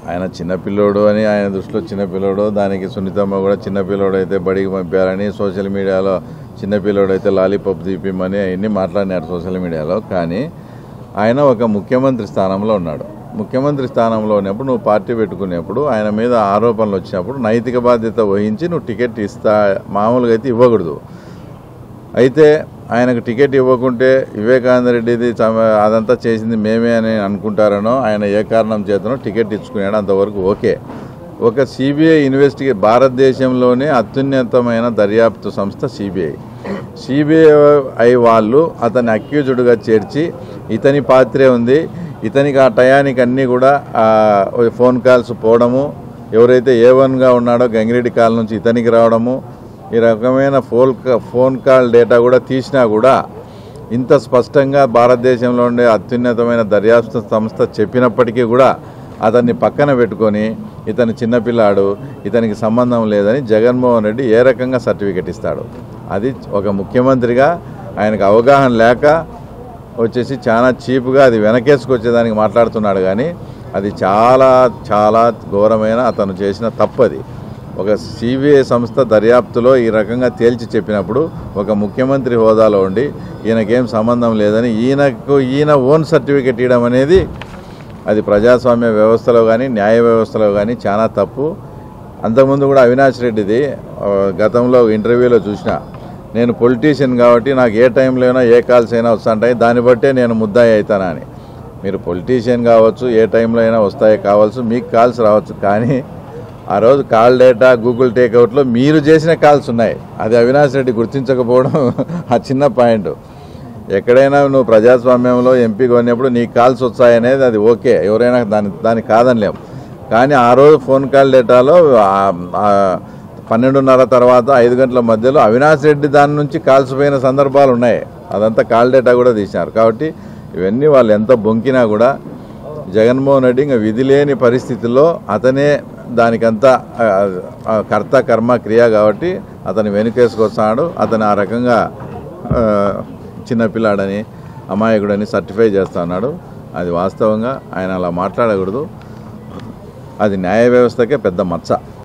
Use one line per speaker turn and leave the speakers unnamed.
ఆయన చిన్నపిల్లోడు అని ఆయన దృష్టిలో చిన్నపిల్లోడు దానికి సునీతమ్మ కూడా చిన్నపిల్లోడు అయితే బడికి పంపారని సోషల్ మీడియాలో చిన్నపిల్లోడు అయితే లాలీపాప్ తీపిమ్మని అవన్నీ మాట్లాడినారు సోషల్ మీడియాలో కానీ ఆయన ఒక ముఖ్యమంత్రి స్థానంలో ఉన్నాడు ముఖ్యమంత్రి స్థానంలో ఉన్నప్పుడు నువ్వు పార్టీ పెట్టుకునేప్పుడు ఆయన మీద ఆరోపణలు వచ్చినప్పుడు నైతిక బాధ్యత వహించి నువ్వు టికెట్ ఇస్తా మామూలుగా అయితే ఇవ్వకూడదు అయితే ఆయనకు టికెట్ ఇవ్వకుంటే వివేకానంద రెడ్డిది తమ- అదంతా చేసింది మేమే అని అనుకుంటారనో ఆయన ఏ కారణం చేతనో టికెట్ ఇచ్చుకున్నాడు అంతవరకు ఓకే ఒక సిబిఐ ఇన్వెస్టిగే భారతదేశంలోనే అత్యున్నతమైన దర్యాప్తు సంస్థ సిబిఐ సిబిఐ వాళ్ళు అతన్ని అక్యూజ్డ్గా చేర్చి ఇతని పాత్రే ఉంది ఇతనికి ఆ టయానికి అన్నీ కూడా ఆ, ఫోన్ కాల్స్ పోవడము ఎవరైతే ఏ వన్గా ఉన్నాడో గంగిరెడ్డి కాల్ నుంచి ఇతనికి రావడము ఈ రకమైన ఫోన్ కా- ఫోన్ కాల్ డేటా కూడా తీసినా కూడా ఇంత స్పష్టంగా భారతదేశంలో ఉండే అత్యున్నతమైన దర్యాప్తు సంస్థ చెప్పినప్పటికీ కూడా అతన్ని పక్కన పెట్టుకొని ఇతను చిన్నపిల్లాడు ఇతనికి సంబంధం లేదని జగన్మోహన్ రెడ్డి ఏ రకంగా సర్టిఫికెట్ ఇస్తాడు అది ఒక ముఖ్యమంత్రిగా ఆయనకు అవగాహన లేక వచ్చేసి చాలా చీప్గా అది వెనకేసుకొచ్చేదానికి మాట్లాడుతున్నాడు కానీ అది చాలా చాలా ఘోరమైన అతను చేసిన తప్పది ఒక సిబిఐ సంస్థ దర్యాప్తులో ఈ రకంగా తేల్చి చెప్పినప్పుడు ఒక ముఖ్యమంత్రి హోదాలో ఉండి ఈయనకేం సంబంధం లేదని ఈయనకు ఈయన ఓన్ సర్టిఫికెట్ ఇవ్వడం అనేది అది ప్రజాస్వామ్య వ్యవస్థలో కానీ న్యాయ వ్యవస్థలో కానీ చాలా తప్పు అంతకుముందు కూడా అవినాష్ రెడ్డిది ఆ, గతంలో ఇంటర్వ్యూలో చూసిన నేను పొలిటీషియన్ కాబట్టి నాకు ఏ టైంలో అయినా ఏ కాల్స్ అయినా వస్తుంటాయి దాన్ని బట్టే నేను ముద్దాయి అవుతానా అని మీరు పొలిటీషియన్ కావచ్చు ఏ టైంలో అయినా వస్తాయి కావచ్చు మీకు కాల్స్ రావచ్చు కానీ ఆ రోజు కాల్ డేటా గూగుల్ టేక్అవుట్లో మీరు చేసిన కాల్స్ ఉన్నాయి అది అవినాష్ రెడ్డి గుర్తించకపోవడం ఆ చిన్న పాయింట్ ఎక్కడైనా నువ్వు ప్రజాస్వామ్యంలో ఎంపీ కొన్నప్పుడు నీకు కాల్స్ వచ్చాయనేది అది ఓకే ఎవరైనా దాని దాన్ని కాదనిలేం కానీ ఆ రోజు ఫోన్ కాల్ డేటాలో ఆ- ఆ పన్నెండున్నర తర్వాత ఐదు గంటల మధ్యలో అవినాష్ రెడ్డి దాని నుంచి కాల్స్ పోయిన సందర్భాలు ఉన్నాయి అదంతా కాల్ డేటా కూడా తీసినారు కాబట్టి ఇవన్నీ వాళ్ళు ఎంత బొంకినా కూడా జగన్మోహన్ రెడ్డి ఇంకా విధి లేని పరిస్థితుల్లో అతనే దానికంతా ఆ, ఆ, కర్త కర్మ క్రియ కాబట్టి అతను వెనుకేసుకొస్తాడు అతను ఆ రకంగా ఆ, చిన్నపిల్లాడని అమాయకుడని సర్టిఫై చేస్తా ఉన్నాడు అది వాస్తవంగా ఆయన అలా మాట్లాడకూడదు అది న్యాయ వ్యవస్థకే పెద్ద మచ్చ